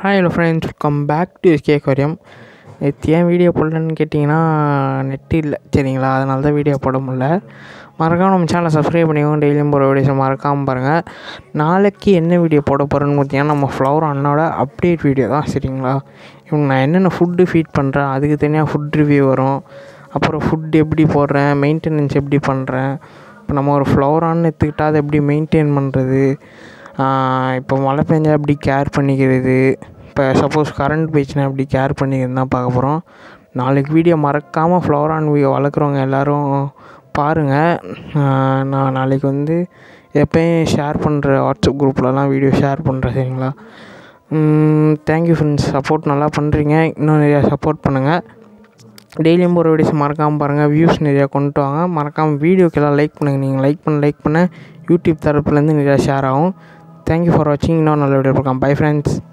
hi hello friends welcome back to S K aquarium நேற்று ஏன் video போடலன்னு கேட்டிங்கன்னா நெட்டு இல்லை சரிங்களா அதனால தான் வீடியோ போட முடில மறக்காமல் நம்ம சேனலை சப்ஸ்கிரைப் பண்ணிக்கோங்க டெய்லியும் போகிற வீடியோஸை மறக்காமல் பாருங்கள் நாளைக்கு என்ன வீடியோ போட போகிறேன்னு பார்த்தீங்கன்னா நம்ம ஃப்ளவர் அண்ணோட அப்டேட் வீடியோ தான் சரிங்களா இவங்க நான் என்னென்ன ஃபுட்டு ஃபீட் பண்ணுறேன் அதுக்கு தனியாக ஃபுட் ரிவ்யூ வரும் அப்புறம் ஃபுட் எப்படி போடுறேன் மெயின்டெனன்ஸ் எப்படி பண்ணுறேன் இப்போ நம்ம ஒரு ஃப்ளவரான்னு எடுத்துக்கிட்டால் அதை எப்படி மெயின்டைன் பண்ணுறது இப்போ மழை பெஞ்சா எப்படி கேர் பண்ணிக்கிறது இப்போ சப்போஸ் கரண்ட் போயிடுச்சுன்னா எப்படி கேர் பண்ணிக்கிறது தான் பார்க்க போகிறோம் நாளைக்கு வீடியோ மறக்காமல் ஃப்ளவரான் வீடியோ வளர்க்குறவங்க எல்லோரும் பாருங்கள் நான் நாளைக்கு வந்து எப்போயும் ஷேர் பண்ணுற வாட்ஸ்அப் குரூப்லலாம் வீடியோ ஷேர் பண்ணுறேன் சரிங்களா தேங்க்யூ ஃப்ரெண்ட்ஸ் சப்போர்ட் நல்லா பண்ணுறீங்க இன்னும் நிறையா சப்போர்ட் பண்ணுங்கள் டெய்லியும் போகிற வீடியோஸ் மறக்காமல் பாருங்கள் வியூஸ் நிறையா கொண்டு வாங்க மறக்காமல் வீடியோக்கெல்லாம் லைக் பண்ணுங்கள் நீங்கள் லைக் பண்ண லைக் பண்ண யூடியூப் தரப்புலேருந்து நிறையா ஷேர் ஆகும் தேங்க்யூ ஃபார் வாட்சிங் இன்னும் நல்ல வீடியோ பார்க்கலாம் பை ஃப்ரெண்ட்ஸ்